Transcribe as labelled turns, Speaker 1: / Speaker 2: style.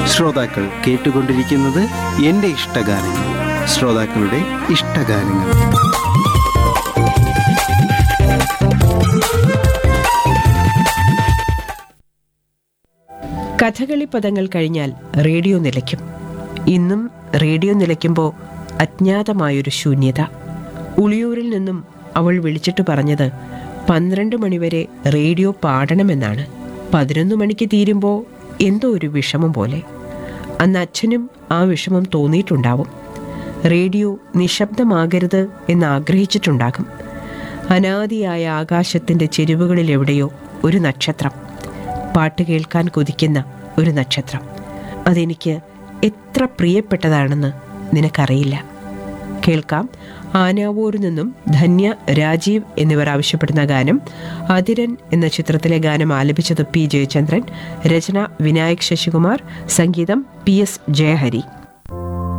Speaker 1: ശ്രോതാക്കൾ കേട്ടുകൊണ്ടിരിക്കുന്നത് എൻ്റെ ഇഷ്ടഗാനങ്ങൾ ശ്രോതാക്കളുടെ ഇഷ്ടഗാനങ്ങൾ
Speaker 2: കഥകളി പദങ്ങൾ കഴിഞ്ഞാൽ റേഡിയോ നിലയ്ക്കും ഇന്നും റേഡിയോ നിലയ്ക്കുമ്പോൾ അജ്ഞാതമായൊരു ശൂന്യത ഉളിയൂരിൽ നിന്നും അവൾ വിളിച്ചിട്ട് പറഞ്ഞത് പന്ത്രണ്ട് മണിവരെ റേഡിയോ പാടണമെന്നാണ് പതിനൊന്ന് മണിക്ക് തീരുമ്പോൾ എന്തോ ഒരു വിഷമം പോലെ അന്ന് അച്ഛനും ആ വിഷമം തോന്നിയിട്ടുണ്ടാവും റേഡിയോ നിശബ്ദമാകരുത് എന്ന് ആഗ്രഹിച്ചിട്ടുണ്ടാകും അനാദിയായ ആകാശത്തിൻ്റെ ചെരുവുകളിൽ എവിടെയോ ഒരു നക്ഷത്രം പാട്ട് കേൾക്കാൻ കൊതിക്കുന്ന ഒരു നക്ഷത്രം അതെനിക്ക് എത്ര പ്രിയപ്പെട്ടതാണെന്ന് നിനക്കറിയില്ല കേൾക്കാം ആനാവൂരിൽ നിന്നും ധന്യ രാജീവ് എന്നിവർ ആവശ്യപ്പെടുന്ന ഗാനം അതിരൻ എന്ന ചിത്രത്തിലെ ഗാനം ആലപിച്ചത് പി ജയചന്ദ്രൻ രചന വിനായക് ശശികുമാർ സംഗീതം പി എസ് ജയഹരി